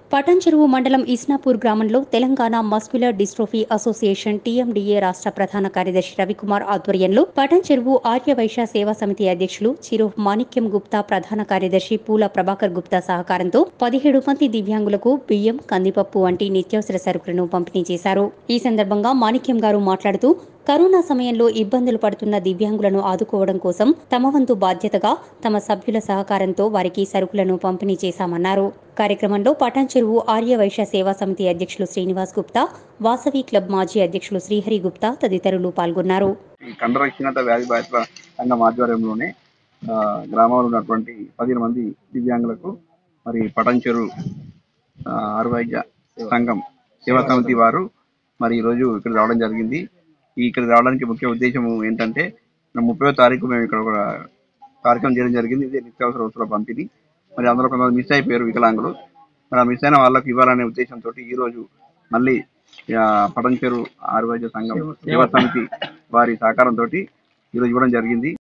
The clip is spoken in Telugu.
పటంచెరువు మండలం ఇస్నాపూర్ గ్రామంలో Telangana muscular dystrophy association TMDA రాష్ట్ర ప్రధాన కార్యదర్శి రవికుమార్ ఆధ్వర్యంలో పటంచెరువు ఆర్యవైశ్య సేవా సమితి అధ్యక్షులు చిరు మాణిక్యం గుప్తా ప్రధాన కార్యదర్శి పూల ప్రభాకర్ గుప్తా సహకారంతో పదిహేడు మంది దివ్యాంగులకు బియ్యం కందిపప్పు వంటి నిత్యావసర సరుకులను పంపిణీ చేశారు ఈ సందర్భంగా మాణిక్యం గారు మాట్లాడుతూ కరోనా సమయంలో ఇబ్బందులు పడుతున్న దివ్యాంగులను ఆదుకోవడం కోసం తమ వంతు బాధ్యతగా తమ సభ్యుల సహకారంతో వారికి సరుకులను పంపిణీ చేశామన్నారు కార్యక్రమంలో పటాన్చెరువు ఆర్య వైశ్య సేవా సమితి అధ్యక్షులు శ్రీనివాస్ గుప్తా వాసవి క్లబ్ మాజీ అధ్యక్షులు శ్రీహరి గుప్తా తదితరులు పాల్గొన్నారు ఈ కండరక్షణత వ్యాధి బాధితుల సంఘం ఆధ్వర్యంలోనే ఆ, గ్రామంలో ఉన్నటువంటి పదిహేను మంది దివ్యాంగులకు మరి పటంచెరు ఆ, ఆరువైద్య సంఘం సేవా సమితి వారు మరి ఈరోజు ఇక్కడ రావడం జరిగింది ఈ ఇక్కడ రావడానికి ముఖ్య ఉద్దేశం ఏంటంటే ముప్పై తారీఖు మేము ఇక్కడ ఒక కార్యక్రమం చేయడం జరిగింది ఇదే నిత్యావసర వస్తువుల పంపిణీ మరి అందులో కొంతమంది మిస్ అయిపోయారు వికలాంగులు మరి ఆ మిస్ అయిన వాళ్ళకు ఇవ్వాలనే ఉద్దేశంతో ఈ రోజు మళ్ళీ ఆ, పటంచెరు ఆరువైద్య సంఘం సేవా సమితి వారి సహకారంతో ఈరోజు ఇవ్వడం జరిగింది